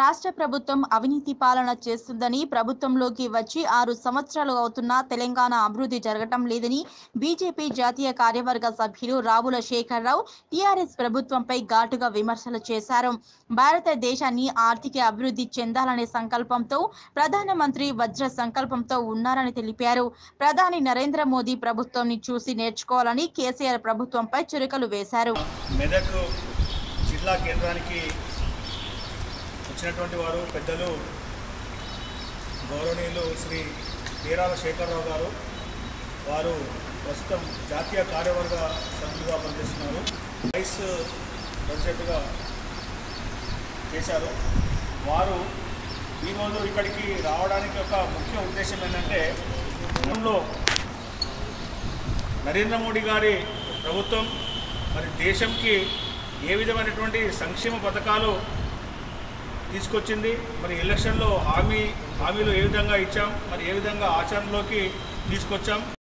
రాష్ట్ర ప్రభుత్వం అవినీతి పాలన చేస్తుందని ప్రభుత్వంలోకి వచ్చి ఆరు సంవత్సరాలు అవుతున్నా తెలంగాణ అభివృద్ధి జరగటం లేదని బీజేపీ జాతీయ కార్యవర్గ సభ్యులు రావుల శేఖర్రావు టీఆర్ఎస్ ప్రభుత్వంపై ఘాటుగా విమర్శలు చేశారు భారతదేశాన్ని ఆర్థిక అభివృద్ధి చెందాలనే సంకల్పంతో ప్రధానమంత్రి వజ్ర సంకల్పంతో ఉన్నారని తెలిపారు ప్రధాని నరేంద్ర మోదీ ప్రభుత్వాన్ని చూసి నేర్చుకోవాలని కేసీఆర్ ప్రభుత్వంపై చురకలు వేశారు మెదక్ జిల్లా కేంద్రానికి వచ్చినటువంటి వారు పెద్దలు గౌరవనీయులు శ్రీ పేరాల శేఖరరావు గారు వారు ప్రస్తుతం జాతీయ కార్యవర్గ సభ్యులుగా పనిచేస్తున్నారు వైస్ ప్రెసిడెంట్గా చేశారు వారు ఈరోజు ఇక్కడికి రావడానికి ఒక ముఖ్య ఉద్దేశం ఏంటంటే గతంలో నరేంద్ర మోడీ గారి ప్రభుత్వం మరి దేశంకి ఏ విధమైనటువంటి సంక్షేమ పథకాలు తీసుకొచ్చింది మరి ఎలక్షన్లో హామీ హామీలు ఏ విధంగా ఇచ్చాం మరి ఏ విధంగా ఆచరణలోకి తీసుకొచ్చాం